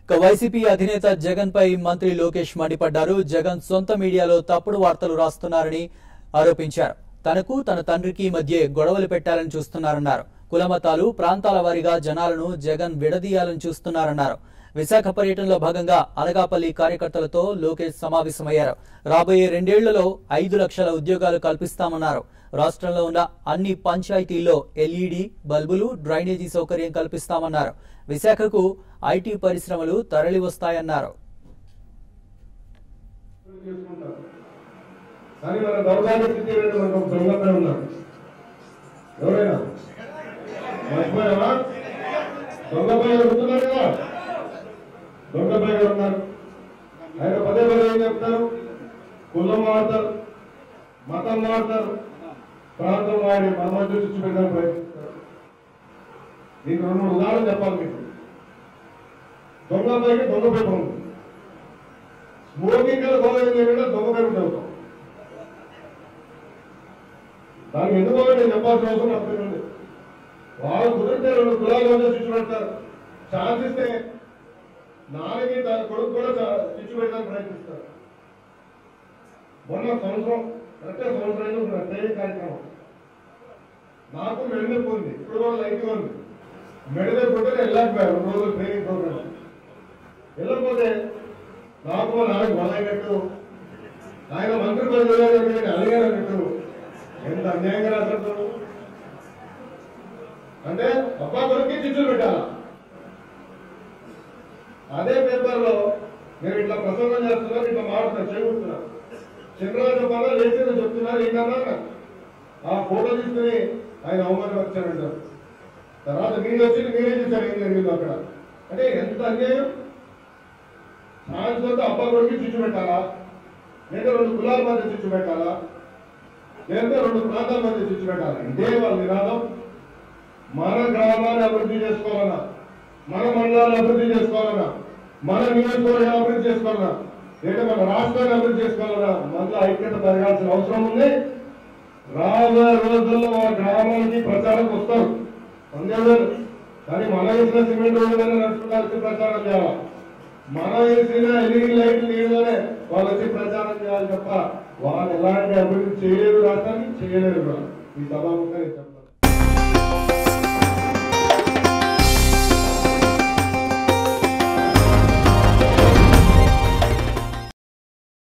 ఇక వైసీపీ అధినేత జగన్ పై మంత్రి లోకేష్ మండిపడ్డారు జగన్ సొంత మీడియాలో తప్పుడు వార్తలు రాస్తున్నారని ఆరోపించారు తనకు తన తండ్రికి మధ్య గొడవలు పెట్టాలని చూస్తున్నారన్నారు కులమతాలు ప్రాంతాల వారీగా జనాలను జగన్ విడదీయాలని చూస్తున్నారన్నారు విశాఖ పర్యటనలో భాగంగా అనగాపల్లి కార్యకర్తలతో లోకేష్ సమావేశమయ్యారు రాబోయే రెండేళ్లలో ఐదు లక్షల ఉద్యోగాలు కల్పిస్తామన్నారు రాష్ట్రంలో ఉన్న అన్ని పంచాయతీల్లో ఎల్ఈడి బల్బులు డ్రైనేజీ సౌకర్యం కల్పిస్తామన్నారు విశాఖకు ఐటీ పరిశ్రమలు తరలి వస్తాయన్నారు చేసుకుంటారు కానీ మన దౌర్జాన్య స్థితి ఏంటంటే మనకు ఒక దొంగపై ఉన్నారు ఎవరైనా మర్చిపోయావా దొంగపై ఉంటున్నారు కదా దొంగపై ఉన్నారు ఆయన పదే పదే ఏం చెప్తారు కులం వాడతారు మతం వాడతారు ప్రాంతం వాడి మన మధ్య చూసి పెట్టడానికి ప్రయత్నిస్తారు దీనికి రెండు మూడు ఉదాహరణలు చెప్పాలి మీకు దొంగపైకి దొంగపై ఉంది స్మోకింగ్ గల గోడ ఏంటంటే దొంగ పేరు చదువుతాం దానికి ఎందుకు నేను చెప్పాల్సిన అవసరం నాకు తెలియదు వాళ్ళు కుదిరితే రెండు కులాలు మధ్య చిచ్చు పెడతారు ఛాన్స్ ఇస్తే నాలుగు తన కొడుకు కూడా చ- చిచ్చు పెట్టడానికి ప్రయత్నిస్తారు మొన్న సంవత్సరం కరెక్ట్గా సంవత్సరం అయింది ఒక ట్రైనింగ్ కార్యక్రమం నాకు మెడనొప్పి ఉంది ఇప్పుడు కూడా లైట్ ఉంది మెడనొప్పి ఉంటే నేను వెళ్ళకపోయాను రెండు రోజులు ట్రైనింగ్ ప్రోగ్రామ్ వెళ్ళకపోతే నాకు నాకు మొదలైనట్టు ఆయన మంత్రి పదవి అడిగారన్నట్టు ఎంత అన్యాయంగా రాశారు అంటే అబ్బా కొడుకు చిచ్చులు పెట్టాల అదే పేపర్ లో నేను ఇట్లా ప్రసంగం చేస్తున్నారు ఇట్లా మాట్లాడుతున్నారు చెబుతున్నారు చంద్రరాజు చెప్పాలా లేచిన చెప్తున్నారు ఏంటన్నా ఆ ఫోటో తీసుకుని ఆయన అవమానపరిచారంటారు తర్వాత మీరు వచ్చి మీరే చూసారు ఏం జరిగిందో అక్కడ అంటే ఎంత అన్యాయం సాయంత్రం అబ్బా కొడుకు చిచ్చు పెట్టాలా లేదా రెండు కులాల మధ్య చిచ్చు పెట్టాలా లేదా రెండు ప్రాంతాల మధ్య చిచ్చు పెట్టాలా ఇదే వాళ్ళ నినాదం మన గ్రామాన్ని అభివృద్ధి చేసుకోవాలన్నా మన మండలాన్ని అభివృద్ధి చేసుకోవాలన్నా మన నియోజకవర్గాన్ని అభివృద్ధి చేసుకోవాలన్నా లేదా మన రాష్ట్రాన్ని అభివృద్ధి చేసుకోవాలన్నా మనలో ఐక్యత పెరగాల్సిన అవసరం ఉంది రాబోయే రోజుల్లో మన గ్రామానికి ప్రచారం వస్తారు సందేహం లేదు కానీ మన వేసిన సిమెంట్ రోడ్డు మీద నడుచుకోవాల్సి ప్రచారం చేయాలి మనం వేసిన ఎల్ఈడి లైట్ నీళ్ళనే వాళ్ళు వచ్చి ప్రచారం చేయాలి తప్ప వాళ్ళు ఎలాంటి అభివృద్ధి చేయలేదు రాష్ట్రానికి చేయలేదు కూడా ఈ సభాముఖంగా నేను చెప్తాను.